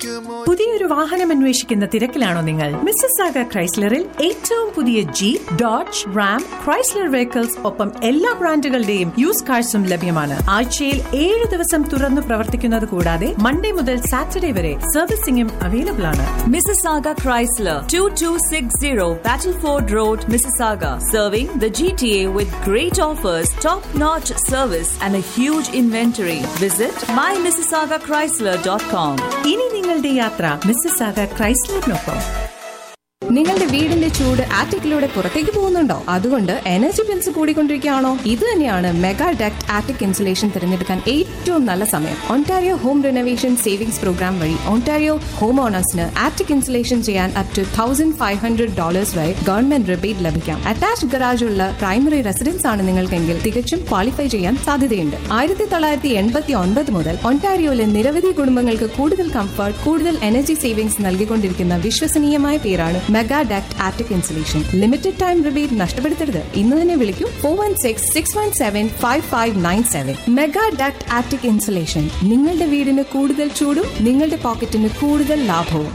വിളിക്കുമോ പുതിയൊരു വാഹനം അന്വേഷിക്കുന്ന തിരക്കിലാണോ നിങ്ങൾ മിസ്സസാഗ ക്രൈസ്ലറിൽ ഏറ്റവും പുതിയ Jeep Dodge Ram Chrysler vehicles ഒപ്പം എല്ലാ ബ്രാൻഡുകളുടെയും യൂസ് കാഴ്സും ലഭ്യമാണ് ആഴ്ചയിൽ ഏഴ് ദിവസം തുറന്നു പ്രവർത്തിക്കുന്നത് കൂടാതെ മൺഡേ മുതൽ സാറ്റർഡേ വരെ സർവീസിംഗും അവൈലബിൾ ആണ് Mississauga Chrysler, 2260 Battleford Road, Mississauga, serving the GTA with great offers, top-notch service, and a huge inventory. Visit mymississaugachrysler.com. ഇനി നിങ്ങളുടെ യാത്ര മിസ്സസാഗ ക്രൈസ്ലറിനൊപ്പം നിങ്ങളുടെ വീടിന്റെ ചൂട് ആറ്റിക്കിലൂടെ പുറത്തേക്ക് പോകുന്നുണ്ടോ അതുകൊണ്ട് എനർജി ബിൽസ് കൂടിക്കൊണ്ടിരിക്കുകയാണോ ഇത് തന്നെയാണ് മെഗാ ഡക്ട് ആറ്റിക് ഇൻസുലേഷൻ തിരഞ്ഞെടുക്കാൻ ഏറ്റവും നല്ല സമയം Ontario home renovation savings programme വഴി ഒണ്ടാരിയോ ഹോം ഓണേഴ്സിന് ആറ്റിക് ഇൻസുലേഷൻ ചെയ്യാൻ up to thousand five hundred dollars വരെ ഗവൺമെന്റ് റിബേറ്റ് ലഭിക്കാം അറ്റാച്ച് ഗറാജ് ഉള്ള പ്രൈമറി റെസിഡൻസ് ആണ് നിങ്ങൾക്കെങ്കിൽ തികച്ചും ക്വാളിഫൈ ചെയ്യാൻ സാധ്യതയുണ്ട് ആയിരത്തി തൊള്ളായിരത്തി എൺപത്തി ഒൻപത് മുതൽ ഒണ്ടാരിയോയിലെ നിരവധി കുടുംബങ്ങൾക്ക് കൂടുതൽ കംഫർട്ട് കൂടുതൽ എനർജി സേവിംഗ്സ് നൽകിക്കൊണ്ടിരിക്കുന്ന വിശ്വസനീയമായ പേരാണ് mega duct attic insulation limited time rebate നഷ്ടപ്പെടുത്തരുത് ഇന്ന് തന്നെ വിളിക്കൂ four one six six one seven five five nine seven mega duct attic insulation നിങ്ങളുടെ വീടിന് കൂടുതൽ ചൂടും നിങ്ങളുടെ പോക്കറ്റിന് കൂടുതൽ ലാഭവും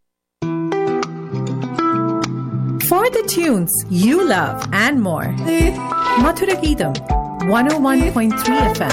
For the tunes you love and more, Mathura Geetam, 101.3 FM.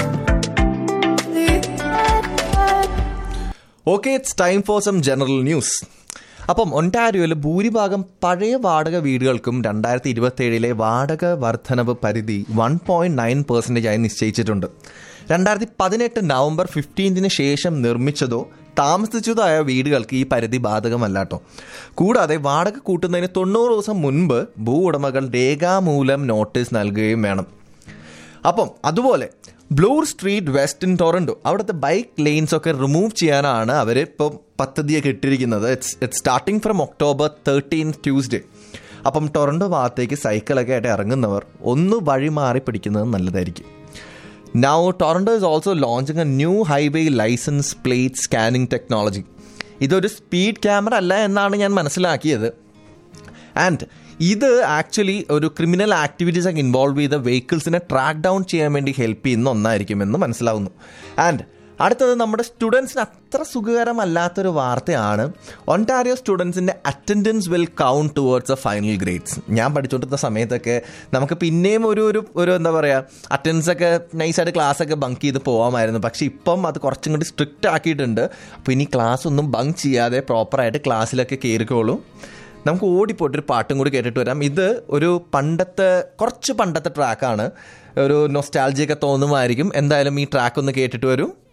Okay it's time for some general news അപ്പം ഒൻറ്റാരിയോയിൽ ഭൂരിഭാഗം പഴയ വാടക വീടുകൾക്കും രണ്ടായിരത്തി ഇരുപത്തി ഏഴിലെ വാടക വർധനവ് പരിധി വൺ പോയിന്റ് നയൻ പെർസെൻറ്റേജ് ആയി നിശ്ചയിച്ചിട്ടുണ്ട് രണ്ടായിരത്തി പതിനെട്ട് നവംബർ ഫിഫ്റ്റീൻതിന് ശേഷം നിർമ്മിച്ചതോ താമസിച്ചതോ ആയ വീടുകൾക്ക് ഈ പരിധി ബാധകമല്ലാട്ടോ കൂടാതെ വാടക കൂട്ടുന്നതിന് തൊണ്ണൂറ് ദിവസം മുൻപ് ഭൂ ഉടമകൾ രേഖാമൂലം നോട്ടീസ് നൽകുകയും വേണം അപ്പം അതുപോലെ Bloor street west in Toronto അവിടുത്തെ ബൈക്ക് ലെയിൻസ് ഒക്കെ റിമൂവ് ചെയ്യാനാണ് അവർ ഇപ്പം പദ്ധതിയൊക്കെ ഇട്ടിരിക്കുന്നത് it's it's starting from October thirteen Tuesday അപ്പം ടൊറൻഡോ ഭാഗത്തേക്ക് സൈക്കിളൊക്കെ ആയിട്ട് ഇറങ്ങുന്നവർ ഒന്ന് വഴി മാറി പിടിക്കുന്നത് നല്ലതായിരിക്കും now Toronto is also launching a new highway licence plate scanning technology ഇതൊരു സ്പീഡ് ക്യാമറ അല്ല എന്നാണ് ഞാൻ മനസ്സിലാക്കിയത് ആൻഡ് ഇത് ആക്ച്വലി ഒരു ക്രിമിനൽ ആക്ടിവിറ്റീസ് ഒക്കെ ഇൻവോൾവ് ചെയ്ത വെഹിക്കിൾസിനെ ട്രാക്ക് ഡൗൺ ചെയ്യാൻ വേണ്ടി ഹെൽപ്പ് ചെയ്യുന്ന ഒന്നായിരിക്കുമെന്ന് മനസ്സിലാവുന്നു ആൻഡ് അടുത്തത് നമ്മുടെ സ്റ്റുഡൻസിന് അത്ര സുഖകരമല്ലാത്തൊരു വാർത്തയാണ് ഒൻറ്റാരിയോ സ്റ്റുഡൻസിൻ്റെ attendance will count towards a final grades ഞാൻ പഠിച്ചുകൊണ്ടിരുന്ന സമയത്തൊക്കെ നമുക്ക് പിന്നെയും ഒരു ഒരു ഒരു എന്താ പറയുക അറ്റൻഡൻസ് ഒക്കെ നൈസായിട്ട് ക്ലാസ് ഒക്കെ ബങ്ക് ചെയ്ത് പോകാമായിരുന്നു പക്ഷേ ഇപ്പം അത് കുറച്ചും കൂടി സ്ട്രിക്റ്റ് ആക്കിയിട്ടുണ്ട് അപ്പോൾ ഇനി ക്ലാസ് ഒന്നും ബങ്ക് ചെയ്യാതെ പ്രോപ്പറായിട്ട് ക്ലാസ്സിലൊക്കെ കയറിക്കോളൂ നമുക്ക് ഓടിപ്പോയിട്ട് ഒരു പാട്ടും കൂടി കേട്ടിട്ട് വരാം ഇത് ഒരു പണ്ടത്തെ കുറച്ച് പണ്ടത്തെ ട്രാക്കാണ് ഒരു നൊസ്റ്റാൾജിയൊക്കെ തോന്നുമായിരിക്കും എന്തായാലും ഈ ട്രാക്ക് ഒന്ന് കേട്ടിട്ട് വരൂ